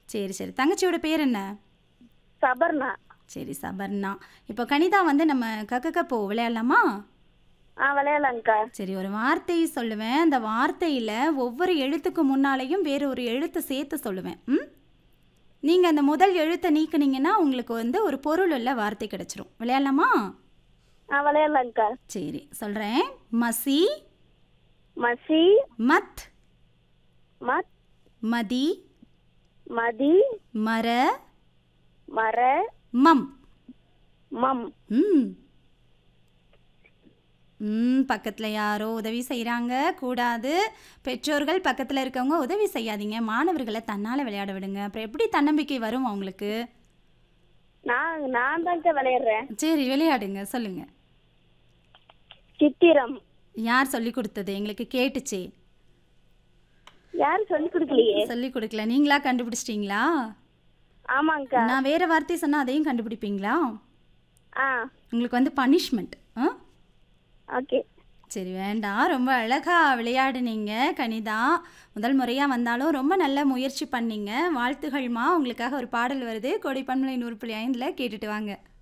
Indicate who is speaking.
Speaker 1: சரி சரி தங்கச்சியோட பேர் என்ன
Speaker 2: சபர்ணா
Speaker 1: சரி சபர்ணா இப்போ கணிதா வந்து நம்ம கக்கக்க போ விளையாடலாமா
Speaker 2: ஆ விளையாடலாங்க்கா
Speaker 1: சரி ஒரு வார்த்தை சொல்லுவேன் அந்த வார்த்தையில் ஒவ்வொரு எழுத்துக்கு முன்னாலேயும் வேறு ஒரு எழுத்து சேர்த்து சொல்லுவேன் ம் நீங்கள் அந்த முதல் எழுத்தை நீக்குனீங்கன்னா உங்களுக்கு வந்து ஒரு பொருள் உள்ள வார்த்தை கிடைச்சிரும் விளையாடலாமா
Speaker 2: ஆ விளையாடலாங்க்கா
Speaker 1: சரி சொல்கிறேன் மசி
Speaker 2: மசி
Speaker 1: மத்
Speaker 2: மத்
Speaker 1: மதி
Speaker 2: மதி
Speaker 1: மர
Speaker 2: மர
Speaker 1: மம்
Speaker 2: மம்
Speaker 1: ம் ம் பக்கத்தில் யாரோ உதவி செய்கிறாங்க கூடாது பெற்றோர்கள் பக்கத்தில் இருக்கவங்க உதவி செய்யாதீங்க மாணவர்களை தன்னால் விளையாட விடுங்க அப்புறம் எப்படி தன்னம்பிக்கை வரும் அவங்களுக்கு
Speaker 2: நான் நான் தான்க்கா விளையாடுறேன்
Speaker 1: சரி விளையாடுங்க சொல்லுங்க
Speaker 2: சித்திரம்
Speaker 1: யார் சொல்லி கொடுத்தது எங்களுக்கு கேட்டுச்சே
Speaker 2: யாரும் சொல்லி கொடுக்கலையே
Speaker 1: சொல்லி கொடுக்கல நீங்களா கண்டுபிடிச்சிட்டிங்களா
Speaker 2: ஆமாங்க்கா
Speaker 1: நான் வேற வார்த்தை சொன்னால் அதையும் கண்டுபிடிப்பீங்களா
Speaker 2: ஆ
Speaker 1: உங்களுக்கு வந்து பனிஷ்மெண்ட் ஆ
Speaker 2: ஓகே
Speaker 1: சரி வேண்டாம் ரொம்ப அழகாக விளையாடுனீங்க கனிதா முதல் முறையாக வந்தாலும் ரொம்ப நல்ல முயற்சி பண்ணீங்க வாழ்த்துகள்மா உங்களுக்காக ஒரு பாடல் வருது கோடை பன்மலை நூறு புள்ளி ஐந்தில் கேட்டுட்டு வாங்க